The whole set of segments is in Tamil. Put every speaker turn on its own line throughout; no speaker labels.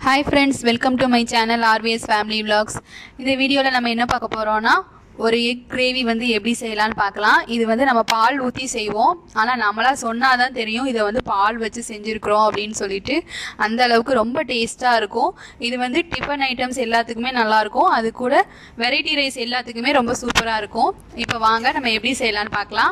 hi friends welcome to my channel RVS family vlogs இந்த வீடியோவில் நம்ம என்ன பார்க்க போகிறோம்னா ஒரு எக் கிரேவி வந்து எப்படி செய்யலாம்னு பார்க்கலாம் இது வந்து நம்ம பால் ஊற்றி செய்வோம் ஆனால் நம்மளா சொன்னால் தான் தெரியும் இதை வந்து பால் வச்சு செஞ்சுருக்குறோம் அப்படின்னு சொல்லிட்டு அந்த அளவுக்கு ரொம்ப டேஸ்ட்டாக இருக்கும் இது வந்து டிஃபன் ஐட்டம்ஸ் எல்லாத்துக்குமே நல்லாயிருக்கும் அது கூட வெரைட்டி ரைஸ் எல்லாத்துக்குமே ரொம்ப சூப்பராக இருக்கும் இப்போ வாங்க நம்ம எப்படி செய்யலாம்னு பார்க்கலாம்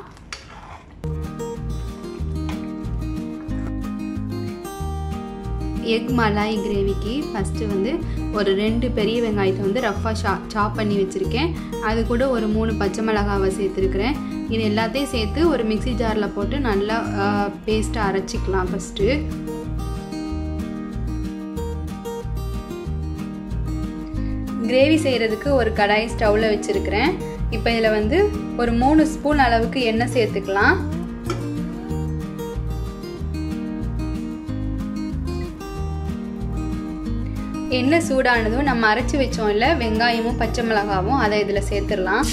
எக் மலாய் கிரேவிக்கு ஃபஸ்ட்டு வந்து ஒரு ரெண்டு பெரிய வெங்காயத்தை வந்து ரஃபாக ஷா சாப் பண்ணி வச்சுருக்கேன் அது கூட ஒரு மூணு பச்சை மிளகாவை சேர்த்துருக்குறேன் இது எல்லாத்தையும் சேர்த்து ஒரு மிக்சி ஜாரில் போட்டு நல்லா பேஸ்ட்டாக அரைச்சிக்கலாம் ஃபஸ்ட்டு கிரேவி செய்கிறதுக்கு ஒரு கடாய் ஸ்டவ்வில் வச்சுருக்கிறேன் இப்போ இதில் வந்து ஒரு மூணு ஸ்பூன் அளவுக்கு எண்ணெய் சேர்த்துக்கலாம் எண்ணெய் சூடானதும் நம்ம அரைச்சி வச்சோம் இல்லை வெங்காயமும் பச்சை மிளகாவும் அதை இதில் சேர்த்துடலாம்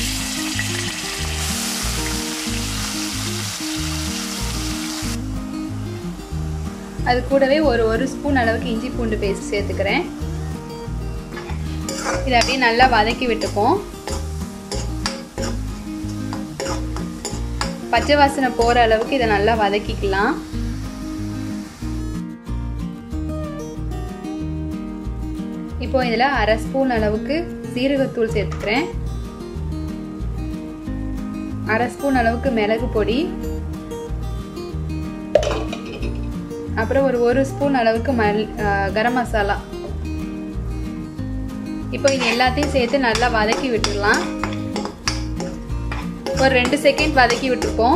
அது கூடவே ஒரு ஒரு ஸ்பூன் அளவுக்கு இஞ்சி பூண்டு பேஸ்ட் சேர்த்துக்கிறேன் இதை அப்படியே நல்லா வதக்கி விட்டுப்போம் பச்சை வாசனை போகிற அளவுக்கு இதை நல்லா வதக்கிக்கலாம் இப்போ இதில் அரை ஸ்பூன் அளவுக்கு சீரகத்தூள் சேர்த்துக்கிறேன் அரை ஸ்பூன் அளவுக்கு மிளகு பொடி அப்புறம் ஒரு ஒரு ஸ்பூன் அளவுக்கு மல் கரம் மசாலா இப்போ இது எல்லாத்தையும் சேர்த்து நல்லா வதக்கி விட்டுடலாம் ஒரு ரெண்டு செகண்ட் வதக்கி விட்டுருப்போம்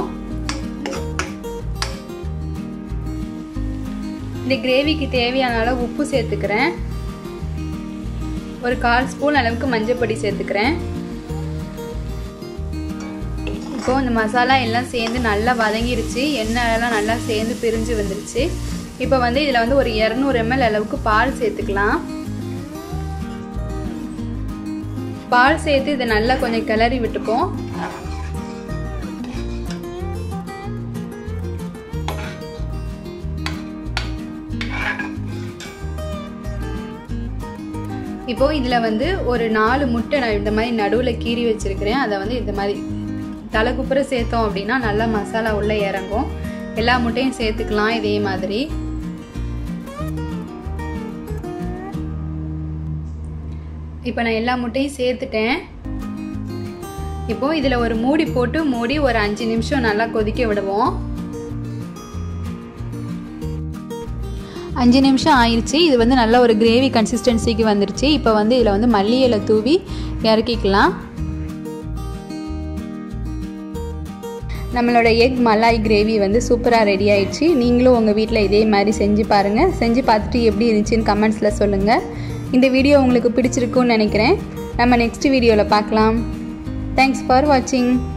இந்த கிரேவிக்கு தேவையான அளவு உப்பு சேர்த்துக்கிறேன் ஒரு கால் ஸ்பூன் அளவுக்கு மஞ்சள் பொடி சேர்த்துக்கிறேன் இப்போ இந்த மசாலா எல்லாம் சேர்ந்து நல்லா வதங்கிருச்சு எண்ணெயெல்லாம் நல்லா சேர்ந்து பிரிஞ்சு வந்துருச்சு இப்போ வந்து இதில் வந்து ஒரு இரநூறு எம்எல் அளவுக்கு பால் சேர்த்துக்கலாம் பால் சேர்த்து இதை நல்லா கொஞ்சம் கிளறி விட்டுப்போம் இப்போ இதில் வந்து ஒரு நாலு முட்டை நான் இந்த மாதிரி நடுவில் கீறி வச்சுருக்கிறேன் அதை வந்து இந்த மாதிரி தலை குப்புற சேர்த்தோம் அப்படின்னா நல்லா மசாலா உள்ளே இறங்கும் எல்லா முட்டையும் சேர்த்துக்கலாம் இதே மாதிரி இப்போ நான் எல்லா முட்டையும் சேர்த்துட்டேன் இப்போ இதில் ஒரு மூடி போட்டு மூடி ஒரு அஞ்சு நிமிஷம் நல்லா கொதிக்க விடுவோம் அஞ்சு நிமிஷம் ஆயிடுச்சு இது வந்து நல்ல ஒரு கிரேவி கன்சிஸ்டன்சிக்கு வந்துருச்சு இப்போ வந்து இதில் வந்து மல்லி இலை தூவி இறக்கிக்கலாம் நம்மளோட எக் மலாய் கிரேவி வந்து சூப்பராக ரெடி ஆயிடுச்சு நீங்களும் உங்கள் வீட்டில் இதே மாதிரி செஞ்சு பாருங்கள் செஞ்சு பார்த்துட்டு எப்படி இருந்துச்சுன்னு கமெண்ட்ஸில் சொல்லுங்கள் இந்த வீடியோ உங்களுக்கு பிடிச்சிருக்குன்னு நினைக்கிறேன் நம்ம நெக்ஸ்ட் வீடியோவில் பார்க்கலாம் தேங்க்ஸ் ஃபார் வாட்சிங்